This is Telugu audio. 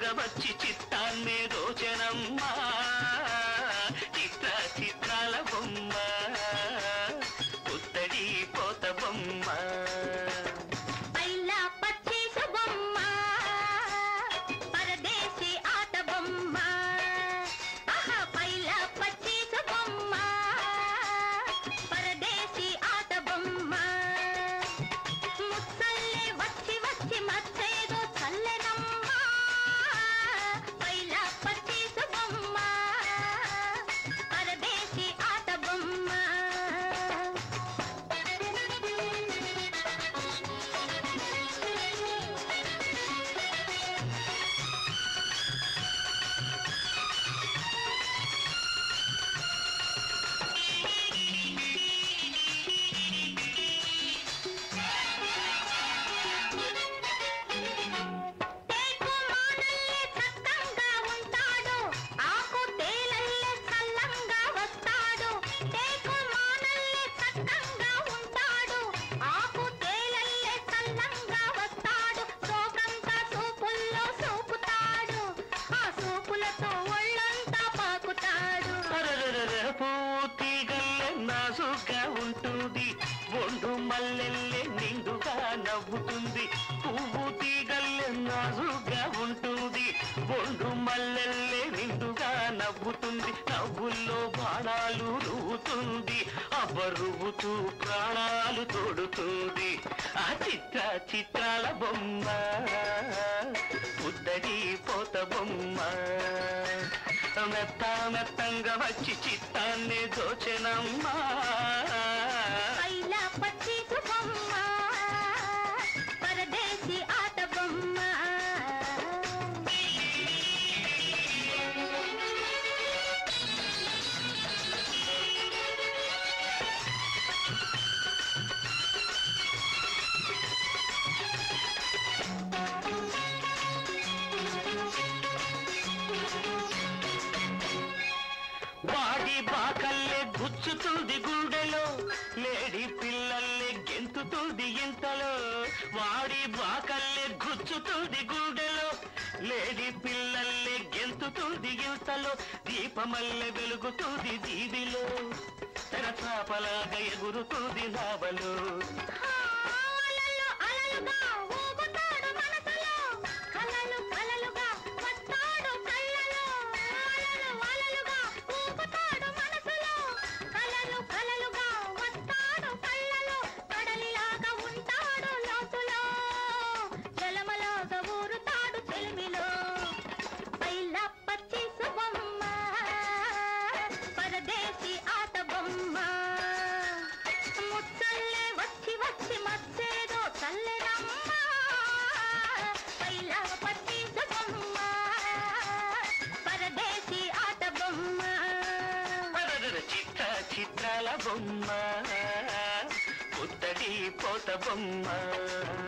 వచ్చి చిత్తాన్నే దోచనమ్మా చిత్ర చిత్రాల బొమ్మ పుత్తడి పోత బొమ్మ పైలా పచ్చేసు బొమ్మ పరదేశీ ఆట బొమ్మ ఆహా పైలా పచ్చేసు బొమ్మ పరదేశీ ఆట బొమ్మ ముసల్లే వచ్చి వచ్చి మచ్చేదో చల్లెనమ్మ పైలా పచ్చేసు బొమ్మ పరదేశీ ఆట బొమ్మ తేకు మానల్లే చక్కంగా ఉంటాడు ఆకు తేలల్లే చల్లంగా వస్తాడు తేకు మానల్లే చక్కంగా ఉంటాడు ఆకు తేలల్లే చల్లంగా వస్తాడు సోకంతా సూపుల్లో సూపుతాడు ఆ సూపులతో ఒళ్ళంతా పాకుతాడు అరరరర పూతిగల్లె నాసుగా ఉంటుంది ఒండు మల్లెల్లె నిండుగా నవ్వుతుంది పువ్వు తీగల్లె నాసుగా ఉంటుంది ఒండు మల్లెల్లె నిండుగా నవ్వుతుంది నవ్వుల్లో బాణాలు రువుతుంది అబరువుతూ ప్రాణాలు తోడుతుంది ఆ చిత్ర చిత్రాల బొమ్మ ఉద్దడి పోత బొమ్మ మెత్త మెత్తంగా వచ్చి చిత్తాన్ని దోచెనమ్మా పైలా పచ్చీసు బొమ్మ పరదేశీ ఆట బొమ్మ వాడి బాకల్లే గుచ్చుతుంది గుండెలో లేడి పిల్లల్లే గెంతుతుంది ఇంతలో వాడి బాకల్లే గుచ్చుతుంది గుండెలో లేడి పిల్లల్లే గెంతుతుంది ఇంతలో దీపమల్లె వెలుగుతుంది దీవిలో తెరచాపలాగా ఎగురుతుంది నావలో అలలు అలలుగా ఊగుతాడు మనసులో కలలు కలలుగా వస్తాడు కళ్ళలో అలలు అలలుగా ఊగుతాడు మనసులో కలలు కలలుగా వస్తాడు కళ్ళలో కడలిలాగా ఉంటాడు లోతులో జలమలాగా ఊరుతాడు చెలిమిలో పైలా పచ్చిసు బొమ్మ పరదేశీ ఆట బొమ్మ ముచ్చల్లే వచ్చి వచ్చి మచ్చేదో చల్లెనమ్మ పైలా పచ్చిసు బొమ్మ పరదేశీ ఆట బొమ్మ అరరర చిత్ర చిత్రాల బొమ్మ పుత్తడి పోత బొమ్మ